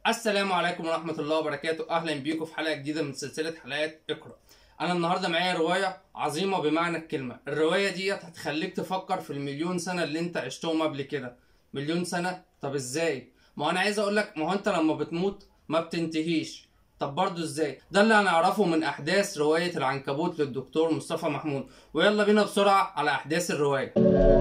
السلام عليكم ورحمة الله وبركاته أهلا بيكم في حلقة جديدة من سلسلة حلقات اقرأ أنا النهاردة معايا رواية عظيمة بمعنى الكلمة الرواية ديت هتخليك تفكر في المليون سنة اللي أنت عشتهم قبل كده مليون سنة طب إزاي ما هو أنا عايز أقولك ما هو أنت لما بتموت ما بتنتهيش طب برضه ازاي ده اللي هنعرفه من احداث رواية العنكبوت للدكتور مصطفى محمود ويلا بينا بسرعة على احداث الرواية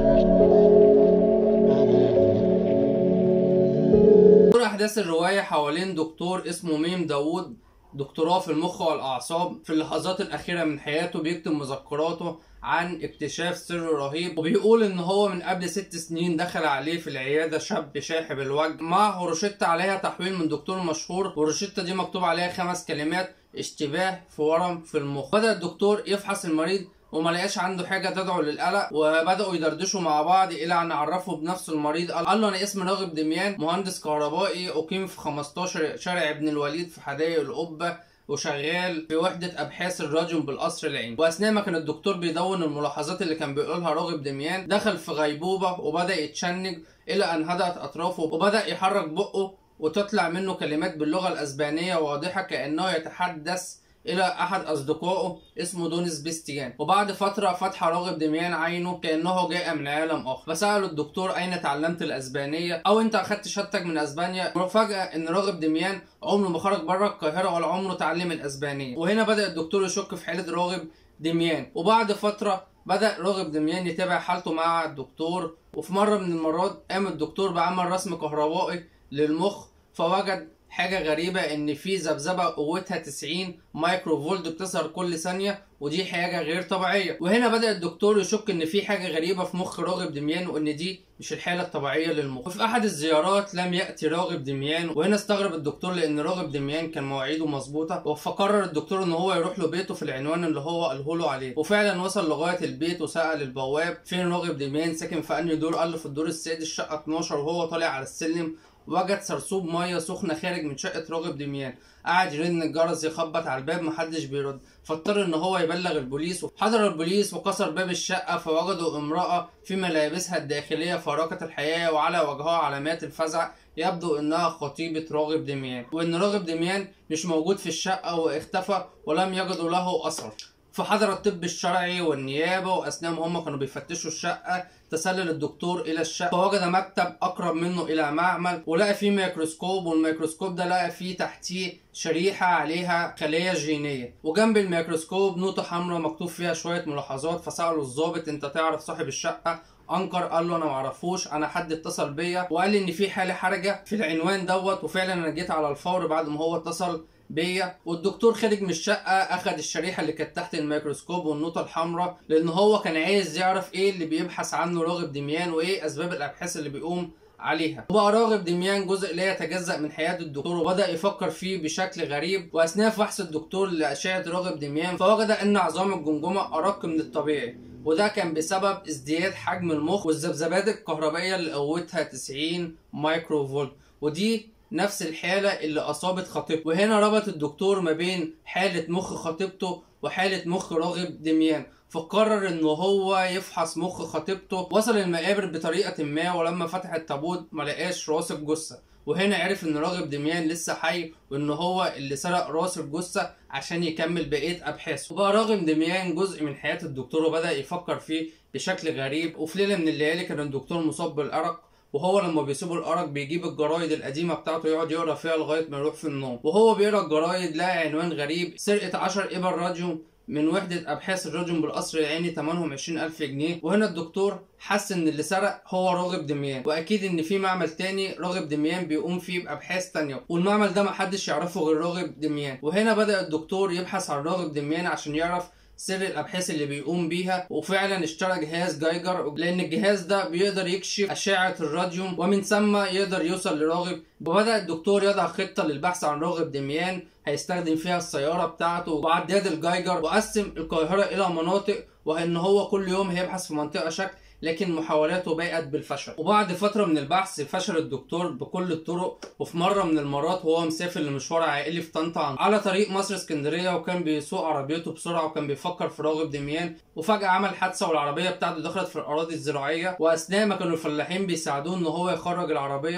دور احداث الرواية حوالين دكتور اسمه ميم داوود دكتوراه في المخ والاعصاب في اللحظات الاخيرة من حياته بيكتب مذكراته عن اكتشاف سر رهيب وبيقول ان هو من قبل ست سنين دخل عليه في العيادة شاب شاحب الوجه معه روشتة عليها تحويل من دكتور مشهور والروشتة دي مكتوب عليها خمس كلمات اشتباه في ورم في المخ بدأ الدكتور يفحص المريض وما لقاش عنده حاجه تدعو للقلق وبداوا يدردشوا مع بعض الى ان عرفوا بنفسه المريض قال له انا اسمي راغب دميان مهندس كهربائي اقيم في 15 شارع ابن الوليد في حدائق القبه وشغال في وحدة أبحاث الراديوم بالقصر العيني وأثناء ما كان الدكتور بيدون الملاحظات اللي كان بيقولها راغب دميان دخل في غيبوبة وبدأ يتشنج إلى أن هدأت أطرافه وبدأ يحرك بقه وتطلع منه كلمات باللغة الأسبانية واضحة كأنه يتحدث الى احد اصدقائه اسمه دونيس بيستيان وبعد فتره فتح راغب دميان عينه كانه جاء من عالم اخر فساله الدكتور اين تعلمت الاسبانيه او انت اخدت شهادتك من اسبانيا مفاجاه ان راغب دميان عمره ما خرج بره القاهره ولا عمره اتعلم الاسبانيه وهنا بدا الدكتور يشك في حاله راغب دميان وبعد فتره بدأ راغب دميان يتابع حالته مع الدكتور وفي مرة من المرات قام الدكتور بعمل رسم كهربائي للمخ فوجد حاجة غريبة إن في ذبذبة قوتها 90 مايكرو فولت بتظهر كل ثانية ودي حاجة غير طبيعية وهنا بدأ الدكتور يشك إن في حاجة غريبة في مخ راغب دميان وإن دي مش الحالة الطبيعية للمخ وفي أحد الزيارات لم يأتي راغب دميان وهنا استغرب الدكتور لأن راغب دميان كان مواعيده مظبوطة فقرر الدكتور إن هو يروح له بيته في العنوان اللي هو قاله له عليه وفعلا وصل لغاية البيت وسأل البواب فين راغب دميان ساكن في أنهي دور قال له في الدور السادس شقة 12 وهو طالع على السلم وجد سرسوب ميه سخنه خارج من شقه راغب دميان قعد يرن الجرس يخبط على الباب محدش بيرد فاضطر ان هو يبلغ البوليس حضر البوليس وكسر باب الشقه فوجدوا امراه في ملابسها الداخليه فارقه الحياه وعلى وجهها علامات الفزع يبدو انها خطيبه راغب دميان وان راغب دميان مش موجود في الشقه واختفى ولم يجدوا له اثر فحضر الطب الشرعي والنيابة وأثناء ما هم كانوا بيفتشوا الشقة تسلل الدكتور إلى الشقة فوجد مكتب أقرب منه إلى معمل ولقى فيه ميكروسكوب والميكروسكوب ده لقى فيه تحتيه شريحة عليها خلية جينية وجنب الميكروسكوب نوتة حمراء مكتوب فيها شوية ملاحظات فسأله الضابط أنت تعرف صاحب الشقة انكر قال له انا معرفوش انا حد اتصل بيا وقال لي ان في حاله حرجه في العنوان دوت وفعلا انا جيت على الفور بعد ما هو اتصل بيا والدكتور خارج من الشقه اخد الشريحه اللي كانت تحت الميكروسكوب والنوتة الحمراء لان هو كان عايز يعرف ايه اللي بيبحث عنه راغب دميان وايه اسباب الابحاث اللي بيقوم عليها وبقى راغب دميان جزء لا يتجزأ من حياة الدكتور وبدأ يفكر فيه بشكل غريب وأثناء فحص الدكتور لأشعة راغب دميان فوجد أن عظام الجمجمة أرق من الطبيعي وده كان بسبب ازدياد حجم المخ والذبذبات الكهربائية اللي قوتها 90 مايكرو فولت ودي نفس الحالة اللي أصابت خطيبته وهنا ربط الدكتور ما بين حالة مخ خطيبته وحالة مخ راغب دميان فقرر ان هو يفحص مخ خطيبته وصل المقابر بطريقة ما ولما فتح التابوت ملقاش راس الجثة وهنا عرف ان راغب دميان لسه حي وان هو اللي سرق راس الجثة عشان يكمل بقية ابحاثه وبقى راغب دميان جزء من حياة الدكتور وبدأ يفكر فيه بشكل غريب وفي ليلة من الليالي كان الدكتور مصاب بالأرق وهو لما بيسيبوا الارق بيجيب الجرايد القديمه بتاعته يقعد يقرا فيها لغايه ما يروح في النوم وهو بيقرا الجرايد لقى عنوان غريب سرقه 10 ابر راديوم من وحدة أبحاث الراديوم بالقصر العيني تمنهم 20000 جنيه وهنا الدكتور حس إن اللي سرق هو راغب دميان وأكيد إن في معمل تاني راغب دميان بيقوم فيه بأبحاث تانية والمعمل ده محدش يعرفه غير راغب دميان وهنا بدأ الدكتور يبحث عن راغب دميان عشان يعرف سر الابحاث اللي بيقوم بيها وفعلا اشترى جهاز جايجر لان الجهاز ده بيقدر يكشف اشعه الراديوم ومن ثم يقدر يوصل لراغب وبدا الدكتور يضع خطه للبحث عن راغب دميان هيستخدم فيها السياره بتاعته وعداد الجايجر وقسم القاهره الى مناطق وان هو كل يوم هيبحث في منطقه شكل لكن محاولاته بقت بالفشل وبعد فترة من البحث فشل الدكتور بكل الطرق وفي مرة من المرات وهو مسافر لمشوار عائلي في طنطا على طريق مصر اسكندرية وكان بيسوق عربيته بسرعة وكان بيفكر في راغب دميان وفجأة عمل حادثة والعربية بتاعته دخلت في الأراضي الزراعية وأثناء ما كانوا الفلاحين بيساعدوه إن هو يخرج العربية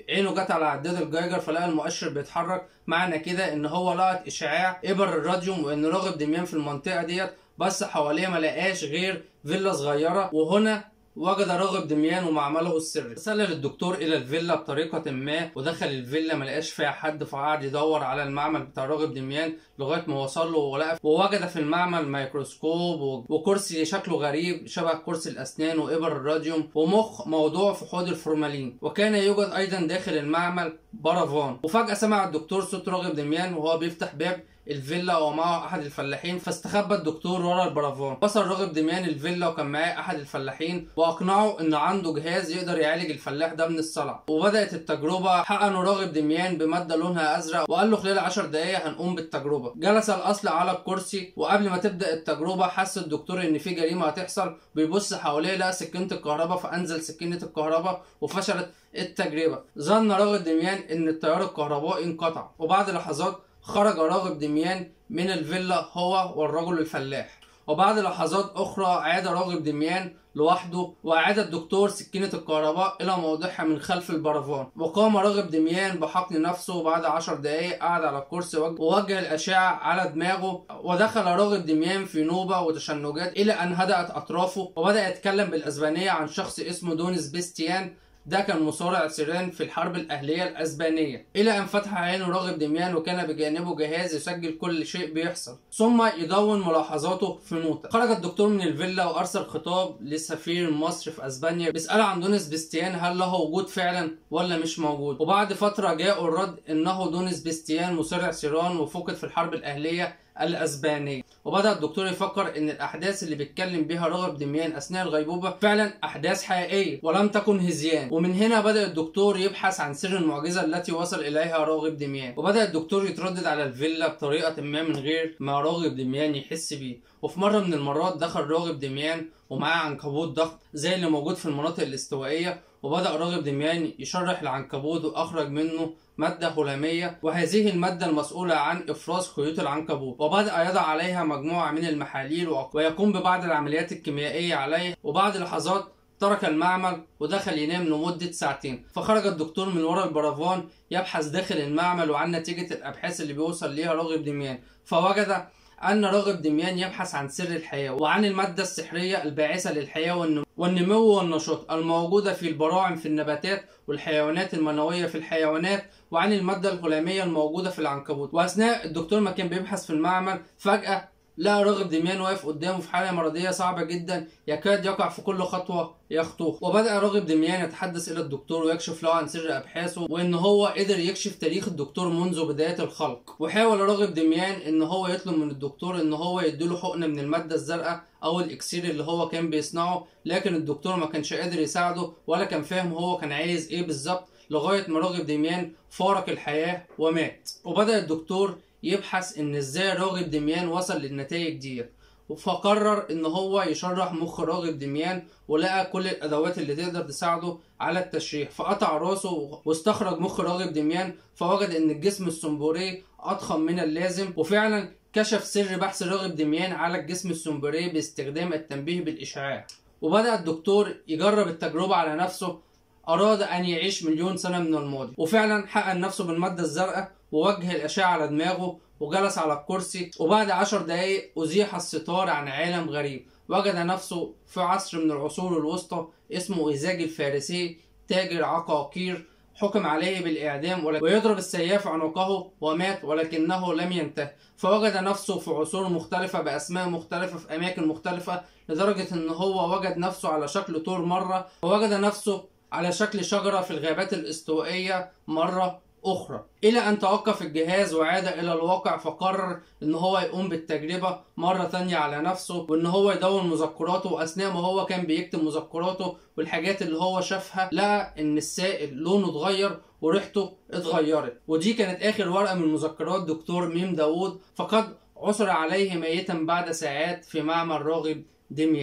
عينه جت على عداد الجايجر فلقى المؤشر بيتحرك معنى كده ان هو لقط اشعاع ابر الراديوم وان راغب دميان في المنطقه ديت بس حواليه ما لقاش غير فيلا صغيره وهنا وجد راغب دميان ومعمله السري سلل الدكتور الى الفيلا بطريقه ما ودخل الفيلا ما لقاش فيها حد فقعد يدور على المعمل بتاع راغب دميان لغايه ما وصل له ولقى ووجد في المعمل ميكروسكوب وكرسي شكله غريب شبه كرسي الاسنان وابر الراديوم ومخ موضوع في حوض الفورمالين وكان يوجد ايضا داخل المعمل برافان وفجاه سمع الدكتور صوت راغب دميان وهو بيفتح باب الفيلا ومعه احد الفلاحين فاستخبى الدكتور ورا البرافان وصل راغب دميان الفيلا وكان معاه احد الفلاحين واقنعه ان عنده جهاز يقدر يعالج الفلاح ده من الصلع وبدات التجربه حقنوا راغب دميان بماده لونها ازرق وقال له خلال 10 دقائق هنقوم بالتجربه جلس الاصل على الكرسي وقبل ما تبدا التجربه حس الدكتور ان في جريمه هتحصل بيبص حواليه لقى سكينه الكهرباء فانزل سكينه الكهرباء وفشلت التجربه ظن راغب دميان ان التيار الكهربائي انقطع وبعد لحظات خرج راغب دميان من الفيلا هو والرجل الفلاح وبعد لحظات أخرى عاد راغب دميان لوحده وأعاد الدكتور سكينة الكهرباء إلى موضعها من خلف البرفان وقام راغب دميان بحقن نفسه وبعد عشر دقايق قعد على الكرسي ووجه الأشعة على دماغه ودخل راغب دميان في نوبة وتشنجات إلى أن هدأت أطرافه وبدأ يتكلم بالأسبانية عن شخص اسمه دونيس بيستيان ده كان مصارع سيران في الحرب الأهلية الأسبانية إلى أن فتح عينه راغب دميان وكان بجانبه جهاز يسجل كل شيء بيحصل ثم يدون ملاحظاته في نوتة خرج الدكتور من الفيلا وأرسل خطاب لسفير مصر في أسبانيا بيسأل عن دونيس بيستيان هل له وجود فعلا ولا مش موجود وبعد فترة جاء الرد إنه دونيس بيستيان مصارع سيران وفقد في الحرب الأهلية الاسبانيه وبدا الدكتور يفكر ان الاحداث اللي بيتكلم بيها راغب دميان اثناء الغيبوبه فعلا احداث حقيقيه ولم تكن هزيان ومن هنا بدا الدكتور يبحث عن سر المعجزه التي وصل اليها راغب دميان وبدا الدكتور يتردد على الفيلا بطريقه ما من غير ما راغب دميان يحس بيه وفي مره من المرات دخل راغب دميان ومعاه عنكبوت ضغط زي اللي موجود في المناطق الاستوائيه وبدأ راغب دميان يشرح العنكبوت وأخرج منه مادة هلامية وهذه المادة المسؤولة عن إفراز خيوط العنكبوت وبدأ يضع عليها مجموعة من المحاليل ويقوم ببعض العمليات الكيميائية عليه وبعد لحظات ترك المعمل ودخل ينام لمدة ساعتين فخرج الدكتور من وراء البرافان يبحث داخل المعمل وعن نتيجة الأبحاث اللي بيوصل ليها راغب دميان فوجد أن راغب دميان يبحث عن سر الحياة وعن المادة السحرية الباعثة للحياة والنمو والنشاط الموجودة في البراعم في النباتات والحيوانات المنوية في الحيوانات وعن المادة الهلامية الموجودة في العنكبوت وأثناء الدكتور ما كان بيبحث في المعمل فجأة لقى راغب دميان واقف قدامه في حالة مرضية صعبة جدا يكاد يقع في كل خطوة يخطوها وبدأ راغب دميان يتحدث إلى الدكتور ويكشف له عن سر أبحاثه وإن هو قدر يكشف تاريخ الدكتور منذ بداية الخلق وحاول راغب دميان إن هو يطلب من الدكتور إن هو يديله حقنة من المادة الزرقاء أو الإكسير اللي هو كان بيصنعه لكن الدكتور ما كانش قادر يساعده ولا كان فاهم هو كان عايز إيه بالظبط لغاية ما راغب دميان فارق الحياة ومات وبدأ الدكتور يبحث ان ازاي راغب دميان وصل للنتائج ديت فقرر ان هو يشرح مخ راغب دميان ولقى كل الادوات اللي تقدر تساعده على التشريح فقطع راسه واستخرج مخ راغب دميان فوجد ان الجسم السنبوري اضخم من اللازم وفعلا كشف سر بحث راغب دميان على الجسم السنبوري باستخدام التنبيه بالاشعاع وبدأ الدكتور يجرب التجربة على نفسه أراد أن يعيش مليون سنة من الماضي وفعلا حقن نفسه بالمادة الزرقاء ووجه الأشعة على دماغه وجلس على الكرسي وبعد عشر دقايق أزيح الستار عن عالم غريب وجد نفسه في عصر من العصور الوسطى اسمه إيزاج الفارسي تاجر عقاقير حكم عليه بالإعدام ويضرب السياف عنقه ومات ولكنه لم ينتهي فوجد نفسه في عصور مختلفة بأسماء مختلفة في أماكن مختلفة لدرجة إن هو وجد نفسه على شكل طور مرة ووجد نفسه على شكل شجرة في الغابات الاستوائية مرة أخرى إلى أن توقف الجهاز وعاد إلى الواقع فقرر إن هو يقوم بالتجربة مرة تانية على نفسه وإن هو يدون مذكراته وأثناء ما هو كان بيكتب مذكراته والحاجات اللي هو شافها لقى إن السائل لونه اتغير وريحته اتغيرت ودي كانت آخر ورقة من مذكرات دكتور ميم داوود فقد عثر عليه ميتا بعد ساعات في معمل راغب دميان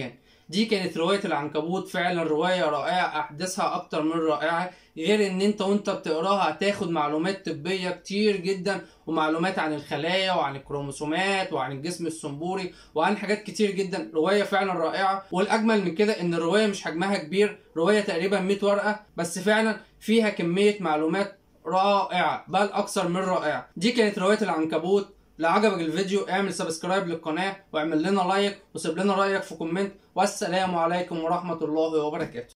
دي كانت روايه العنكبوت فعلا روايه رائعه احداثها اكتر من رائعه غير ان انت وانت بتقراها هتاخد معلومات طبيه كتير جدا ومعلومات عن الخلايا وعن الكروموسومات وعن الجسم السنبوري وعن حاجات كتير جدا روايه فعلا رائعه والاجمل من كده ان الروايه مش حجمها كبير روايه تقريبا 100 ورقه بس فعلا فيها كميه معلومات رائعه بل اكثر من رائعه دي كانت روايه العنكبوت لو عجبك الفيديو اعمل سبسكرايب للقناه واعمل لنا لايك وسيب لنا رايك في كومنت والسلام عليكم ورحمه الله وبركاته